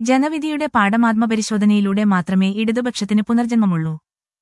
ജനവിധിയുടെ പാഠമാത്മപരിശോധനയിലൂടെ മാത്രമേ ഇടതുപക്ഷത്തിന് പുനർജന്മമുള്ളൂ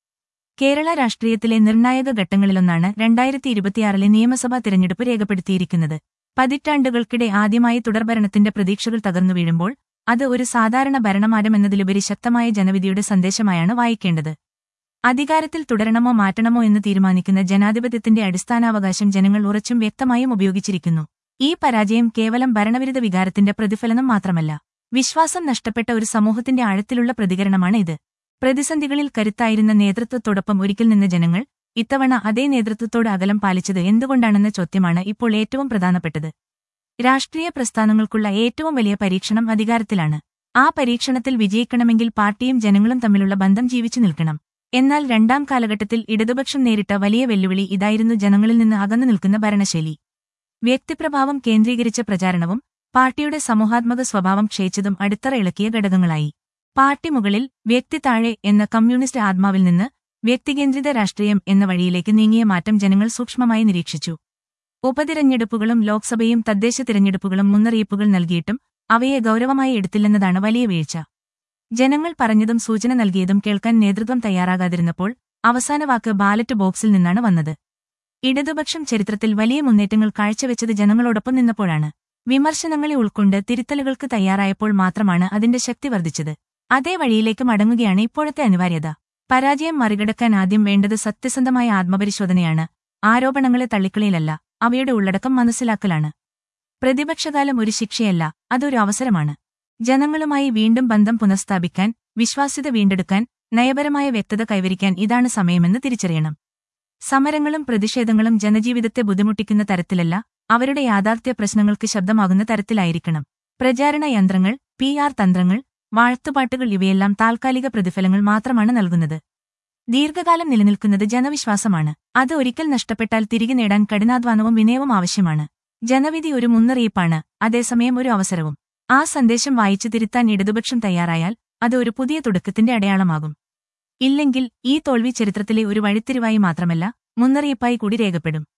കേരള രാഷ്ട്രീയത്തിലെ നിർണായക ഘട്ടങ്ങളിലൊന്നാണ് രണ്ടായിരത്തി ഇരുപത്തിയാറിലെ നിയമസഭാ തിരഞ്ഞെടുപ്പ് രേഖപ്പെടുത്തിയിരിക്കുന്നത് പതിറ്റാണ്ടുകൾക്കിടെ ആദ്യമായി തുടർഭരണത്തിന്റെ പ്രതീക്ഷകൾ തകർന്നു വീഴുമ്പോൾ അത് ഒരു സാധാരണ ഭരണമാറ്റമെന്നതിലുപരി ശക്തമായ ജനവിധിയുടെ സന്ദേശമായാണ് വായിക്കേണ്ടത് അധികാരത്തിൽ തുടരണമോ മാറ്റണമോ എന്ന് തീരുമാനിക്കുന്ന ജനാധിപത്യത്തിന്റെ അടിസ്ഥാനാവകാശം ജനങ്ങൾ ഉറച്ചും വ്യക്തമായും ഉപയോഗിച്ചിരിക്കുന്നു ഈ പരാജയം കേവലം ഭരണവിരുദ്ധ വികാരത്തിന്റെ പ്രതിഫലനം മാത്രമല്ല വിശ്വാസം നഷ്ടപ്പെട്ട ഒരു സമൂഹത്തിന്റെ ആഴത്തിലുള്ള പ്രതികരണമാണ് ഇത് പ്രതിസന്ധികളിൽ കരുത്തായിരുന്ന നേതൃത്വത്തോടൊപ്പം ഒരിക്കൽ നിന്ന ജനങ്ങൾ ഇത്തവണ അതേ നേതൃത്വത്തോട് അകലം പാലിച്ചത് എന്തുകൊണ്ടാണെന്ന ചോദ്യമാണ് ഇപ്പോൾ ഏറ്റവും പ്രധാനപ്പെട്ടത് രാഷ്ട്രീയ പ്രസ്ഥാനങ്ങൾക്കുള്ള ഏറ്റവും വലിയ പരീക്ഷണം അധികാരത്തിലാണ് ആ പരീക്ഷണത്തിൽ വിജയിക്കണമെങ്കിൽ പാർട്ടിയും ജനങ്ങളും തമ്മിലുള്ള ബന്ധം ജീവിച്ചു നിൽക്കണം എന്നാൽ രണ്ടാം കാലഘട്ടത്തിൽ ഇടതുപക്ഷം നേരിട്ട വലിയ വെല്ലുവിളി ഇതായിരുന്നു ജനങ്ങളിൽ നിന്ന് അകന്നു നിൽക്കുന്ന ഭരണശൈലി വ്യക്തിപ്രഭാവം കേന്ദ്രീകരിച്ച പ്രചാരണവും പാർട്ടിയുടെ സമൂഹാത്മക സ്വഭാവം ക്ഷയിച്ചതും അടിത്തറ ഇളക്കിയ ഘടകങ്ങളായി പാർട്ടി മുകളിൽ വ്യക്തി താഴെ എന്ന കമ്മ്യൂണിസ്റ്റ് ആത്മാവിൽ നിന്ന് വ്യക്തികേന്ദ്രിത രാഷ്ട്രീയം എന്ന വഴിയിലേക്ക് നീങ്ങിയ മാറ്റം ജനങ്ങൾ സൂക്ഷ്മമായി നിരീക്ഷിച്ചു ഉപതിരഞ്ഞെടുപ്പുകളും ലോക്സഭയും തദ്ദേശ തിരഞ്ഞെടുപ്പുകളും മുന്നറിയിപ്പുകൾ നൽകിയിട്ടും അവയെ ഗൗരവമായി എടുത്തില്ലെന്നതാണ് വലിയ വീഴ്ച ജനങ്ങൾ പറഞ്ഞതും സൂചന നൽകിയതും കേൾക്കാൻ നേതൃത്വം തയ്യാറാകാതിരുന്നപ്പോൾ അവസാന വാക്ക് ബാലറ്റ് ബോക്സിൽ നിന്നാണ് വന്നത് ഇടതുപക്ഷം ചരിത്രത്തിൽ വലിയ മുന്നേറ്റങ്ങൾ കാഴ്ചവെച്ചത് ജനങ്ങളോടൊപ്പം നിന്നപ്പോഴാണ് വിമർശനങ്ങളെ ഉൾക്കൊണ്ട് തിരുത്തലുകൾക്ക് തയ്യാറായപ്പോൾ മാത്രമാണ് അതിന്റെ ശക്തി വർദ്ധിച്ചത് അതേ വഴിയിലേക്ക് മടങ്ങുകയാണ് ഇപ്പോഴത്തെ അനിവാര്യത പരാജയം മറികടക്കാൻ ആദ്യം വേണ്ടത് സത്യസന്ധമായ ആത്മപരിശോധനയാണ് ആരോപണങ്ങളെ തള്ളിക്കളിയിലല്ല അവയുടെ ഉള്ളടക്കം മനസ്സിലാക്കലാണ് പ്രതിപക്ഷകാലം ഒരു ശിക്ഷയല്ല അതൊരു അവസരമാണ് ജനങ്ങളുമായി വീണ്ടും ബന്ധം പുനഃസ്ഥാപിക്കാൻ വിശ്വാസ്യത വീണ്ടെടുക്കാൻ നയപരമായ വ്യക്തത കൈവരിക്കാൻ ഇതാണ് സമയമെന്ന് തിരിച്ചറിയണം സമരങ്ങളും പ്രതിഷേധങ്ങളും ജനജീവിതത്തെ ബുദ്ധിമുട്ടിക്കുന്ന തരത്തിലല്ല അവരുടെ യാഥാർത്ഥ്യ പ്രശ്നങ്ങൾക്ക് ശബ്ദമാകുന്ന തരത്തിലായിരിക്കണം പ്രചാരണ യന്ത്രങ്ങൾ പി ആർ തന്ത്രങ്ങൾ വാഴ്ത്തുപാട്ടുകൾ ഇവയെല്ലാം താൽക്കാലിക പ്രതിഫലങ്ങൾ മാത്രമാണ് നൽകുന്നത് ദീർഘകാലം നിലനിൽക്കുന്നത് ജനവിശ്വാസമാണ് അത് ഒരിക്കൽ നഷ്ടപ്പെട്ടാൽ തിരികെ നേടാൻ കഠിനാധ്വാനവും വിനയവും ആവശ്യമാണ് ജനവിധി ഒരു മുന്നറിയിപ്പാണ് അതേസമയം ഒരു അവസരവും ആ സന്ദേശം വായിച്ചു തിരുത്താൻ ഇടതുപക്ഷം തയ്യാറായാൽ അത് ഒരു പുതിയ തുടക്കത്തിന്റെ അടയാളമാകും ഇല്ലെങ്കിൽ ഈ തോൽവി ചരിത്രത്തിലെ ഒരു വഴിത്തിരിവായി മാത്രമല്ല മുന്നറിയിപ്പായി കൂടി രേഖപ്പെടും